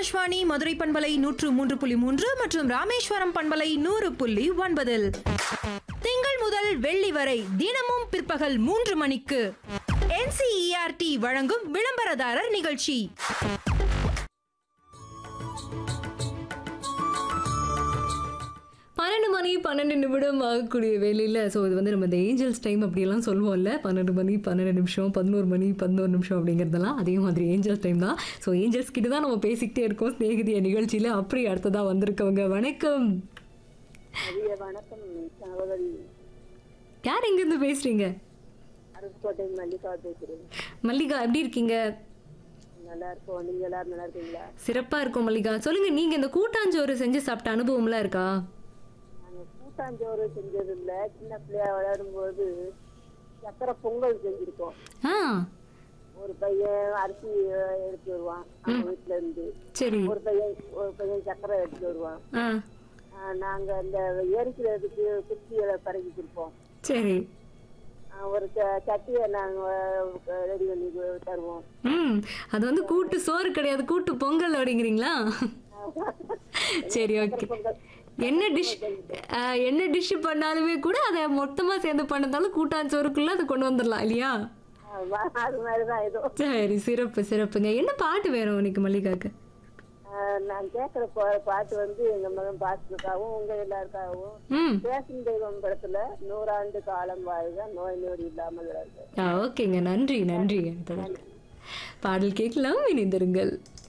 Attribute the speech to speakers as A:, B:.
A: ஆகாஷ்வாணி மதுரை பண்பலை நூற்று மூன்று புள்ளி மூன்று மற்றும் ராமேஸ்வரம் பண்பலை நூறு புள்ளி ஒன்பதில் திங்கள் முதல் வெள்ளி வரை தினமும் பிற்பகல் மூன்று மணிக்கு என்சிஇஆர்டி வழங்கும் விளம்பரதாரர் நிகழ்ச்சி
B: பன்னெண்டு மணி பன்னெண்டு நிமிடம் ஆகக்கூடிய வேலையில் ஸோ இது வந்து நம்ம இந்த ஏஞ்சல்ஸ் டைம் அப்படியெல்லாம் சொல்லுவோம்ல பன்னெண்டு மணி பன்னெண்டு நிமிஷம் பதினோரு மணி பதினோரு நிமிஷம் அப்படிங்கிறதெல்லாம் அதே மாதிரி ஏஞ்சல்ஸ் டைம் தான் ஸோ ஏஞ்சல்ஸ் கிட்ட தான் நம்ம பேசிக்கிட்டே இருக்கோம் ஸ்நேகிதிய நிகழ்ச்சியில் அப்படி அடுத்ததாக வந்திருக்கவங்க வணக்கம்
C: மதிய வணக்கம் சகோதரி
B: யார் எங்கேருந்து பேசுகிறீங்க
C: அரசுக்கோட்டை மல்லிகா பேசுறேன்
B: மல்லிகா எப்படி இருக்கீங்க
C: நல்லா இருக்கோம் நீங்க எல்லாரும் நல்லா இருக்கீங்களா
B: சிறப்பாக இருக்கும் மல்லிகா சொல்லுங்கள் நீங்கள் இந்த கூட்டாஞ்சோறு செஞ்சு சாப்பிட்ட அனுபவம்லாம் இருக்கா
C: நாங்க கூட்டாஞ்சோறு செஞ்சது இல்ல சின்ன பிள்ளையா விளையாடும் போது சக்கரை பொங்கல் செஞ்சிருக்கோம்
B: ஆ
C: ஒரு பையன் அரிசி அஹ், எடுத்து வருவான் அவங்க வீட்டுல இருந்து
B: சரி
C: ஒரு பையன் ஒரு பையன் சக்கரை எடுத்து வருவான்
B: ஆ
C: ஆஹ், நாங்க அந்த எரிக்கிறதுக்கு குச்சிகளை பறக்கி கொடுப்போம்
B: சரி
C: ஆஹ், ஒரு ச- சட்டியை நாங்க ரெடி பண்ணி கு- தருவோம்
B: ம் அது வந்து கூட்டு சோறு கிடையாது கூட்டு பொங்கல் அப்படிங்கிறீங்களா சரி ஓகே
C: பொங்கல்
B: என்ன டிஷ் என்ன டிஷ் பண்ணாலுமே கூட அதை மொத்தமாக சேர்ந்து பண்ணதாலும் கூட்டாஞ்சோறுக்குள்ள அதை கொண்டு வந்துடலாம் இல்லையா
C: ஆமா, அது மாதிரிதான் ஏதோ
B: சரி சிறப்பு சிறப்புங்க என்ன பாட்டு வேணும் உனக்கு மல்லிகாக்கு
C: ஆஹ் நான் கேட்குற பா- பாட்டு வந்து எங்க மகன் பாஸ்டுக்காகவும் உங்க எல்லாருக்காகவும்
B: ம்
C: பேசும் தெய்வம் படத்துல நூறாண்டு காலம் வாழ்க நோய் நொடி இல்லாமல் வாழ்க
B: ஆ ஓகேங்க நன்றி நன்றி பாடல் கேட்கலாம் இணைந்திருங்கள்